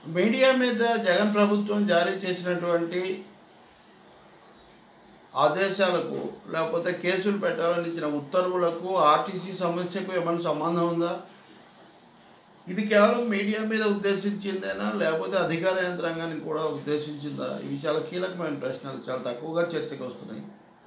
media మీద జగన్ ప్రభుత్వం జారీ చేసినటువంటి ఆదేశాలకు లేకపోతే కేసులు పెట్టాలని ఇచ్చిన ఉత్తర్వులకు ఆర్టీసీ సమస్యకు ఏమైనా సంబంధం ఉందా ఇది కేవలం మీడియా మీద ఉద్దేశించిందేనా లేకపోతే అధికార యంత్రాంగానికి కూడా ఉద్దేశించిందా ఇవి చాలా కీలకమైన ప్రశ్నలు చాలా తక్కువగా చర్చకు వస్తున్నాయి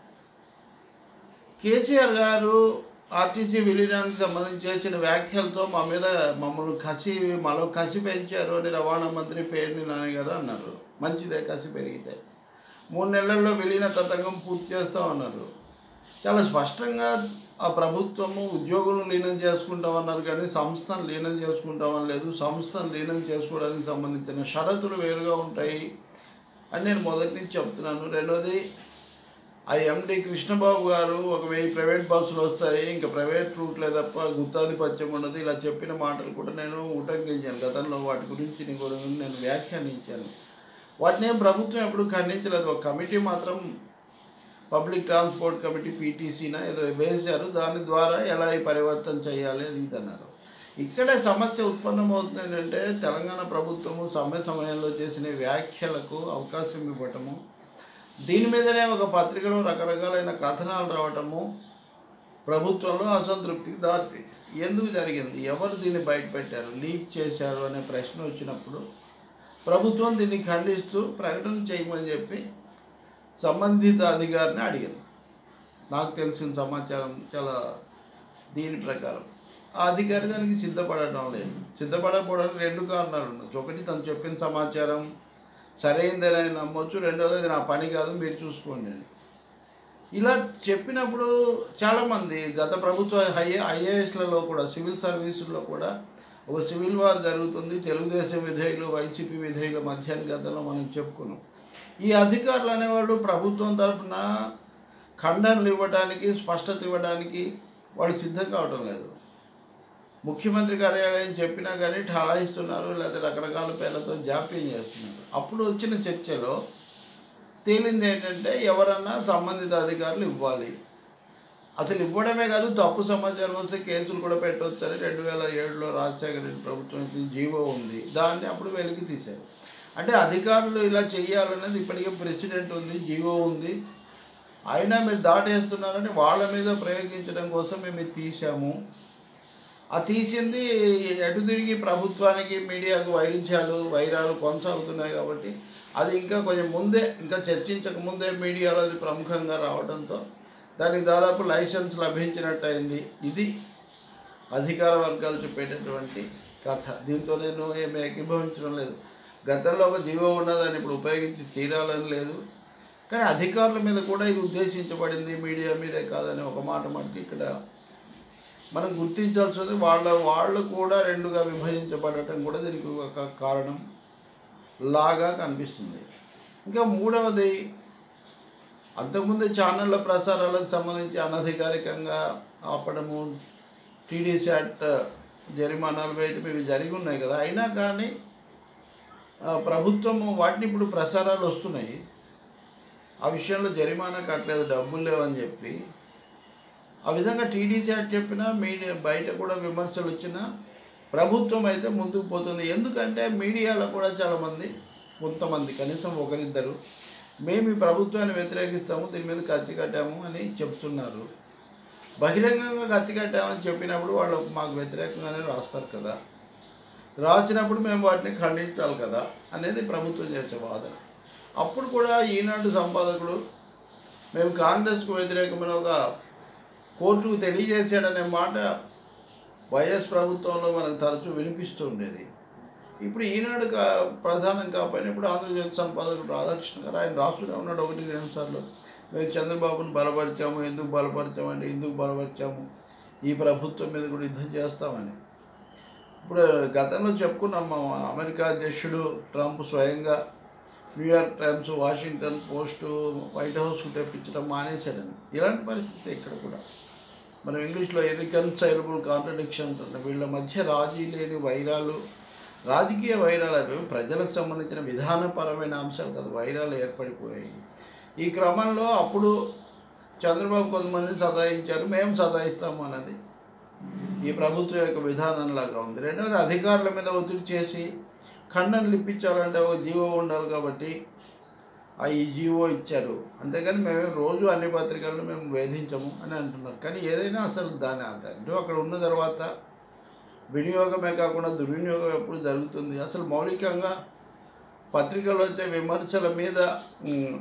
కేసీఆర్ గారు ఆర్టీసీ విలీనానికి సంబంధించి చేసిన వ్యాఖ్యలతో మా మీద మమ్మల్ని కసి మాలో కసి పెంచారు అని రవాణా మంత్రి పేర్ని నాని గారు అన్నారు మంచిదే కసి పెరిగితే మూడు నెలల్లో విలీన తతంగం పూర్తి చేస్తామన్నారు చాలా స్పష్టంగా ఆ ప్రభుత్వము ఉద్యోగులను లీనం చేసుకుంటామన్నారు కానీ సంస్థను లీనం చేసుకుంటామని లేదు సంస్థను లీనం చేసుకోవడానికి సంబంధించిన షరతులు వేరుగా ఉంటాయి అని నేను మొదటి నుంచి చెప్తున్నాను రెండోది ఆ ఎండి కృష్ణబాబు గారు ఒక వెయ్యి ప్రైవేట్ బస్సులు వస్తాయి ఇంకా ప్రైవేట్ రూట్లే తప్ప గుత్తాధిపత్యం ఉండదు ఇలా చెప్పిన మాటలు కూడా నేను ఉటంకించాను గతంలో వాటి గురించి నీ గురించి నేను వ్యాఖ్యానించాను వాటిని ఏం ప్రభుత్వం ఎప్పుడు ఖండించలేదు ఒక కమిటీ మాత్రం పబ్లిక్ ట్రాన్స్పోర్ట్ కమిటీ పీటీసీనా ఏదో వేశారు దాని ద్వారా ఎలా ఈ పరివర్తన చేయాలి అది ఇది అన్నారు ఇక్కడే సమస్య ఉత్పన్నమవుతుంది ఏంటంటే తెలంగాణ ప్రభుత్వము సమ్మె సమయంలో చేసిన వ్యాఖ్యలకు అవకాశం ఇవ్వటము దీని మీదనే ఒక పత్రికలో రకరకాలైన కథనాలు రావటము ప్రభుత్వంలో అసంతృప్తికి దారి ఎందుకు జరిగింది ఎవరు దీన్ని బయటపెట్టారు లీక్ చేశారు అనే ప్రశ్న వచ్చినప్పుడు ప్రభుత్వం దీన్ని ఖండిస్తూ ప్రకటన చేయమని చెప్పి సంబంధిత అధికారిని అడిగింది నాకు తెలిసిన సమాచారం చాలా దీని ప్రకారం ఆ అధికారి దానికి సిద్ధపడటం లేదు సిద్ధపడకపోవడానికి రెండు కారణాలు ఉండొచ్చు ఒకటి తను చెప్పిన సమాచారం సరైందని నమ్మొచ్చు రెండోది అది నా పని కాదు మీరు చూసుకోండి అని ఇలా చెప్పినప్పుడు చాలామంది గత ప్రభుత్వ హై ఐఏఎస్లలో కూడా సివిల్ సర్వీసుల్లో కూడా ఒక సివిల్ వార్ జరుగుతుంది తెలుగుదేశం విధేయులు వైసీపీ విధేయుల మధ్య అని గతంలో మనం చెప్పుకున్నాం ఈ అధికారులు అనేవాళ్ళు ప్రభుత్వం తరఫున ఖండనలు ఇవ్వడానికి స్పష్టత ఇవ్వడానికి వాళ్ళు సిద్ధం కావటం లేదు ముఖ్యమంత్రి కార్యాలయం చెప్పినా కానీ ఠాళాయిస్తున్నారు లేదా రకరకాల పేర్లతో జాప్యం చేస్తున్నారు అప్పుడు వచ్చిన చర్చలో తేలింది ఏంటంటే ఎవరన్నా సంబంధిత అధికారులు ఇవ్వాలి అసలు ఇవ్వడమే కాదు తప్పు సమాచారం వస్తే కేసులు కూడా పెట్టవచ్చని రెండు వేల ఏడులో రాజశేఖర రెడ్డి ప్రభుత్వం ఇచ్చిన జీవో ఉంది దాన్ని అప్పుడు వెలికి తీశారు అంటే అధికారులు ఇలా చేయాలనేది ఇప్పటికే ప్రెసిడెంట్ ఉంది జీవో ఉంది అయినా మీరు దాటేస్తున్నారని వాళ్ళ మీద ప్రయోగించడం కోసం మేము ఇది తీసాము ఆ తీసింది ఎటు తిరిగి ప్రభుత్వానికి మీడియాకు వైరుధ్యాలు వైరాలు కొనసాగుతున్నాయి కాబట్టి అది ఇంకా కొంచెం ముందే ఇంకా చర్చించక ముందే మీడియాలో అది ప్రముఖంగా రావడంతో దానికి దాదాపు లైసెన్స్ లభించినట్టు అయింది ఇది అధికార వర్గాలు చెప్పేటటువంటి కథ దీంతో నేను ఏమి ఏకీభవించడం లేదు గతంలో ఒక జీవో ఉన్నదాన్ని ఇప్పుడు ఉపయోగించి తీరాలని లేదు కానీ అధికారుల మీద కూడా ఇది ఉద్దేశించబడింది మీడియా మీదే కాదని ఒక మాట మనకి ఇక్కడ మనం గుర్తించాల్సింది వాళ్ళ వాళ్ళు కూడా రెండుగా విభజించబడటం కూడా దీనికి ఒక కారణం లాగా కనిపిస్తుంది ఇంకా మూడవది అంతకుముందు ఛానళ్ళ ప్రసారాలకు సంబంధించి అనధికారికంగా ఆపడము టీడీ శాట్ జరిమానాలు వేయటం ఇవి జరిగి ఉన్నాయి కదా అయినా కానీ ఆ, ప్రభుత్వము వాటిని ఇప్పుడు ప్రసారాలు వస్తున్నాయి ఆ విషయంలో జరిమానా కట్టలేదు డబ్బులు లేవని చెప్పి ఆ విధంగా టీడీ చాట్ చెప్పినా మీడియా బయట కూడా విమర్శలు వచ్చినా ప్రభుత్వం అయితే ముందుకు పోతుంది ఎందుకంటే మీడియాలో కూడా చాలామంది కొంతమంది కనీసం ఒకరిద్దరు మేము ఈ ప్రభుత్వాన్ని వ్యతిరేకిస్తాము దీని మీద కత్తి కట్టాము అని చెప్తున్నారు బహిరంగంగా కత్తి కట్టామని చెప్పినప్పుడు వాళ్ళు మాకు వ్యతిరేకంగానే రాస్తారు కదా రాసినప్పుడు మేము వాటిని ఖండించాలి కదా అనేది ప్రభుత్వం చేసే వాదన అప్పుడు కూడా ఈనాడు సంపాదకుడు మేము కాంగ్రెస్కు వ్యతిరేకమైన ఒక కోర్టుకు తెలియజేశాడనే మాట వైఎస్ ప్రభుత్వంలో మనకు తరచూ వినిపిస్తూ ఉండేది ఇప్పుడు ఈనాడు కా ప్రధానం కాకపోయినా ఇప్పుడు ఆంధ్రజ్యోతి సంపాదకుడు రాధాకృష్ణ గారు ఆయన రాస్తూనే ఉన్నాడు ఒకటి రెండు సార్లు మేము చంద్రబాబును బలపరిచాము ఎందుకు బలపరిచామంటే ఎందుకు బలపరిచాము ఈ ప్రభుత్వం మీద కూడా యుద్ధం చేస్తామని ఇప్పుడు గతంలో చెప్పుకున్నాం మా అమెరికా అధ్యక్షుడు ట్రంప్ స్వయంగా New York Times Washington Post White హౌస్కు తెప్పించడం మానేశాడని ఇలాంటి పరిస్థితి ఇక్కడ కూడా మనం ఇంగ్లీష్లో ఇన్కన్సైలబుల్ కాంట్రడిక్షన్స్ అంటే వీళ్ళ మధ్య రాజీ లేని వైరాలు రాజకీయ వైరాలు అవి ప్రజలకు సంబంధించిన విధానపరమైన అంశాలు కదా వైరాలు ఏర్పడిపోయాయి ఈ క్రమంలో అప్పుడు చంద్రబాబు కొంతమందిని సతాయించారు మేము సతాయిస్తాము అన్నది ఈ ప్రభుత్వం యొక్క విధానంలాగా ఉంది రెండవది అధికారుల మీద ఒత్తిడి చేసి ఖండనలు ఇప్పించాలంటే ఒక జీవో ఉండాలి కాబట్టి ఆ ఈ జీవో ఇచ్చారు అంతేగాని మేము రోజు అన్ని పత్రికలను మేము వేధించము అని అంటున్నారు కానీ ఏదైనా అసలు దాని అంటే అక్కడ ఉన్న తర్వాత వినియోగమే కాకుండా దుర్వినియోగం ఎప్పుడు జరుగుతుంది అసలు మౌలికంగా పత్రికలు వచ్చే విమర్శల మీద ఉమ్,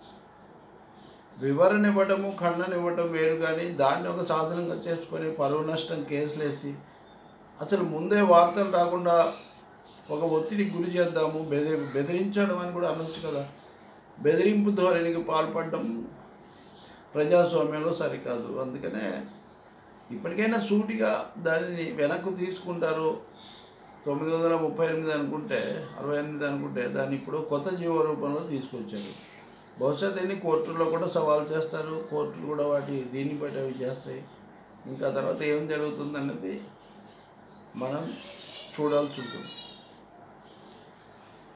వివరణ ఇవ్వటము ఖండన ఇవ్వటం వేరు కానీ దాన్ని ఒక సాధనంగా చేసుకొని పరువు నష్టం కేసులు వేసి అసలు ముందే వార్తలు రాకుండా ఒక ఒత్తిడికి గురి చేద్దాము బెదిరి బెదిరించడం అని కూడా అనొచ్చు కదా బెదిరింపు ధోరణికి పాల్పడడం ప్రజాస్వామ్యంలో సరికాదు అందుకనే ఇప్పటికైనా సూటిగా దానిని వెనక్కు తీసుకుంటారు తొమ్మిది వందల ముప్పై ఎనిమిది అనుకుంటే అరవై ఎనిమిది అనుకుంటే దాన్ని ఇప్పుడు కొత్త జీవో రూపంలో తీసుకొచ్చారు బహుశా దీన్ని కోర్టుల్లో కూడా సవాల్ చేస్తారు కోర్టులు కూడా వాటి దీన్ని బట్టి అవి చేస్తాయి ఇంకా తర్వాత ఏం జరుగుతుంది అన్నది మనం చూడాల్సి ఉంటుంది